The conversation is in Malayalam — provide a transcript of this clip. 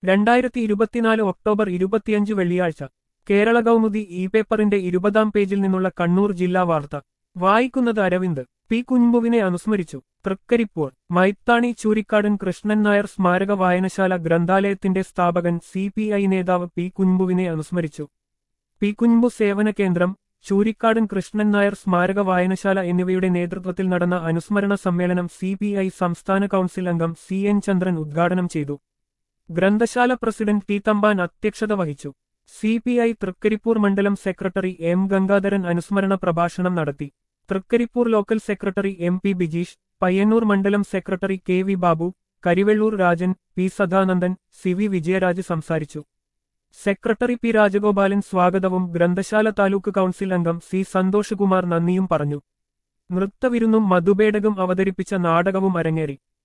രണ്ടായിരത്തി ഇരുപത്തിനാല് ഒക്ടോബർ ഇരുപത്തിയഞ്ച് വെള്ളിയാഴ്ച കേരള കൗമുദി ഇ പേപ്പറിന്റെ ഇരുപതാം പേജിൽ നിന്നുള്ള കണ്ണൂർ ജില്ലാ വാർത്ത വായിക്കുന്നത് അരവിന്ദ് പി കുഞ്ഞുമ്പുവിനെ അനുസ്മരിച്ചു തൃക്കരിപ്പൂർ മൈത്താണി ചൂരിക്കാടൻ കൃഷ്ണൻ നായർ സ്മാരക വായനശാല ഗ്രന്ഥാലയത്തിന്റെ സ്ഥാപകൻ സി പി ഐ നേതാവ് പി കുഞ്ഞുമ്പുവിനെ അനുസ്മരിച്ചു പി കുഞ്ഞുമ്പു സേവന കേന്ദ്രം ചൂരിക്കാടൻ കൃഷ്ണൻ നായർ സ്മാരക വായനശാല എന്നിവയുടെ നേതൃത്വത്തിൽ നടന്ന അനുസ്മരണ സമ്മേളനം സി പി ഐ സംസ്ഥാന കൗൺസിൽ അംഗം സി എൻ ചന്ദ്രൻ ഉദ്ഘാടനം ചെയ്തു ഗ്രന്ഥശാല പ്രസിഡന്റ് ടി തമ്പാൻ അധ്യക്ഷത വഹിച്ചു സി പി ഐ തൃക്കരിപ്പൂർ മണ്ഡലം സെക്രട്ടറി എം ഗംഗാധരൻ അനുസ്മരണ പ്രഭാഷണം നടത്തി Trikaripur local secretary M P Bijeesh Payyanur മണ്ഡലം secretary K V Babu Karivellur Rajan P Sadanandan C V Vijayaraj സംസാരിച്ചു സെക്രട്ടറി പി രാജഗോപാലൻ സ്വാഗതവും ഗ്രന്ഥശാല താലൂക്ക് കൗൺസിൽ അംഗം സി സന്തോഷകുമാർ നന്ദിയും പറഞ്ഞു നൃത്തവിരുന്നും മധുബേടകം അവതരിപ്പിച്ച നാടകവും അരങ്ങേറി